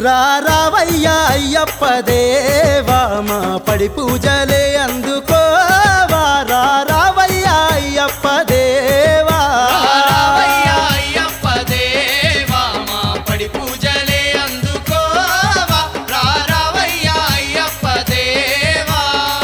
రారావయ్యా అయ్యప్ప దేవా మా పడి పూజలే అందుకోవా రారావయ్యా అయ్యప్ప దేవా రారావయ్యా అయ్యప్ప దేవా మా పడి పూజలే అందుకోవా రారావయ్యా అయ్యప్ప దేవా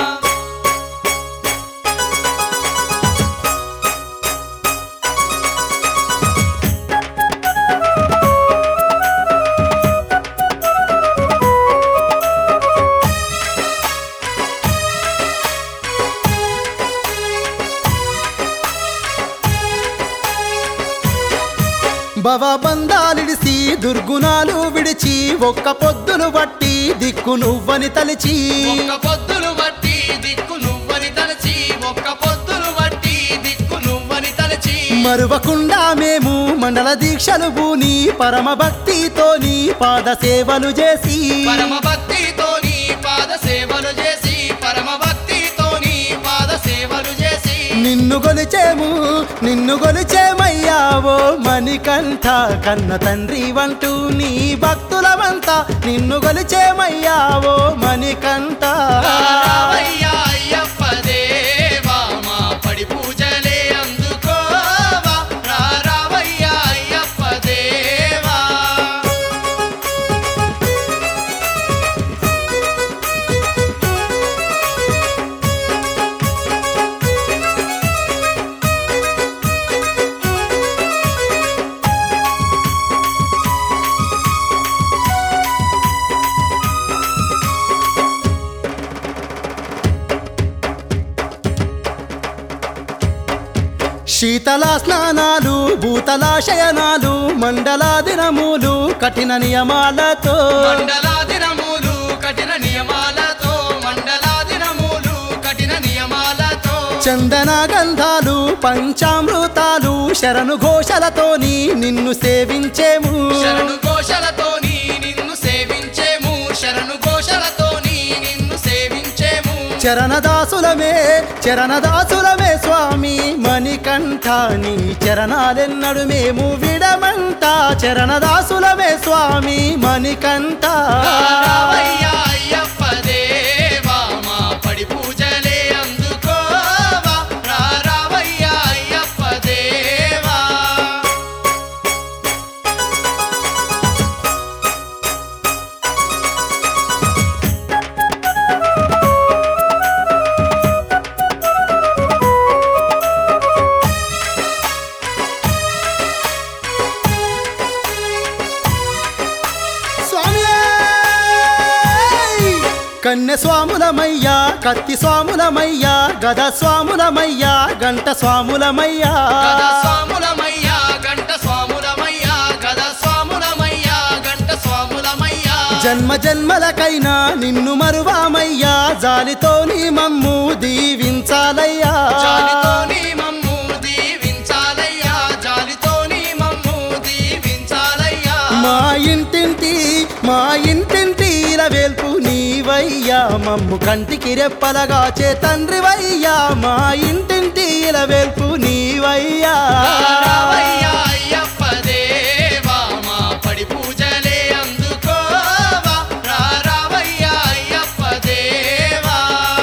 భవబంధాలిడిసి దుర్గుణాలు విడిచి ఒక్క పొద్దును బట్టి దిక్కు నువ్వని తలిచి ఒక్క పొద్దులు బట్టి దిక్కు నువ్వని తలచి ఒక్క పొద్దులు బట్టి దిక్కు నువ్వని తలచి మరువకుండా మేము మండల దీక్షలు పూని పరమ భక్తితో నీ పాద సేవలు చేసి పరమ భక్తితో నీ పాద సేవలు చేసి పరమ భక్తితో నీ పాద సేవలు చేసి నిన్ను గొలిచేము నిన్ను గొలిచేమయ్యావో మణికంఠ కన్న తండ్రి వంటూ నీ భక్తులమంతా నిన్ను గొలిచేమయ్యావో మణికంఠ రారావయ్యా అయ్యప్ప దేవా మా పడి పూజలే అందుకోవా రారావయ్యా అయ్యప్ప దేవా శీతల స్నానాలు భూతల శయనాలు మండల దినములు కఠిన నియమాలతో మండలాదినములు కఠిన నియమాలతో మండలాదినములు కఠిన నియమాలతో చందన గంధాలు పంచామృతాలు శరణు ఘోషలతోని నిన్ను సేవించేము శరణు ఘోషలతోని నిన్ను సేవించేము శరణు ఘోషలతోని నిన్ను సేవించేము చరణదాసులమే చరణదాసులమే స్వామి మణికంఠ నీ చరణాలెన్నడు మేము విడమంట చరణదాసులమే స్వామి మణికంఠ రారావయ్యా అయ్యప్ప దేవా మా పడి పూజలే అందుకోవా రారావయ్యా అయ్యప్ప దేవా స్వామి కన్య స్వాములమయ్యా కత్తి స్వాములమయ్యా గద స్వాములమయ్యా గంట స్వాములమయ్యా గద స్వాములమయ్యా గంట స్వాములమయ్యా గద స్వాములమయ్యా గంట స్వాములమయ్యా జన్మ జన్మలకైనా నిన్ను మరువామయ్యా జాలితో నీ మమ్ము దీవించాలయ్యా జాలితోని మమ్ము దీవించాలయ్యా జాలితోని మమ్ము దీవించాలయ్యా మా ఇంటింటి మా ఇంటింటి వేల్పు నీవయ్యా మమ్ము కంటికి రెప్పలగా చే తండ్రివయ్యా మా ఇంటింటి వేల్పు నీవయ్యా రారావయ్యా అయ్యప్ప దేవా మా పడి పూజలే అందుకోవా రారావయ్యా అయ్యప్ప దేవా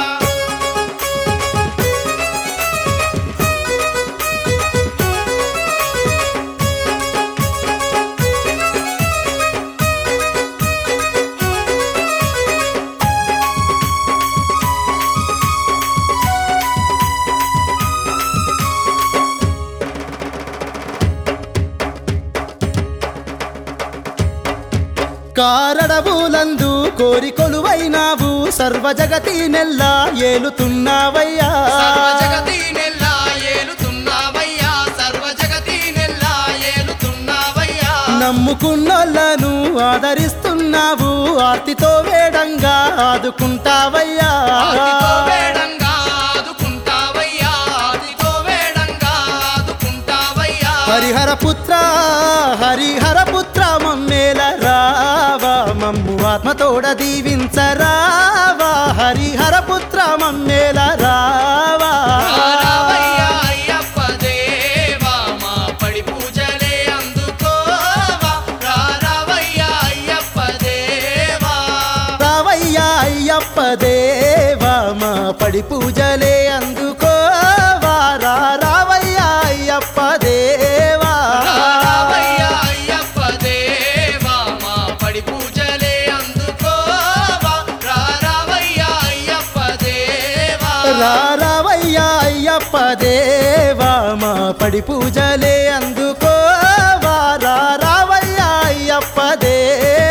కారడవులందు కోరి కొలువైనావు సర్వ జగతి నెల్లా ఏలుతున్నావయ్యా సర్వ జగతి నెల్లా ఏలుతున్నావయ్యా సర్వ జగతి నెల్లా ఏలుతున్నావయ్యా నమ్ముకున్నోళ్ళను ఆదరిస్తున్నావు ఆర్తితో వేడంగా ఆదుకుంటావయ్యా ఆదితో వేడంగా ఆదుకుంటావయ్యా ఆదితో వేడంగా ఆదుకుంటావయ్యా హరిహర పుత్ర హరిహర పుత్ర మమ్మేల రావా మమ్ము ఆత్మతోడ దీవించరావా హరిహర పుత్ర మమ్మేల రావా రారావయ్యా అయ్యప్ప దేవా మా పడి పూజలే అందుకోవా రారావయ్యా అయ్యప్ప దేవా పడి పూజలే అందుకోవా రా రావయ్యా అయ్యప్ప దేవా రావయ్య అయ్యప్ప దేవా మా పడి పూజలే అందుకోవా రా రావయ్య అయ్యప్ప దేవా రా రావయ్యా అయ్యప్ప దేవా మా పడి పూజలే అందుకోవా రా రావయ్యా అయ్యప్ప దేవా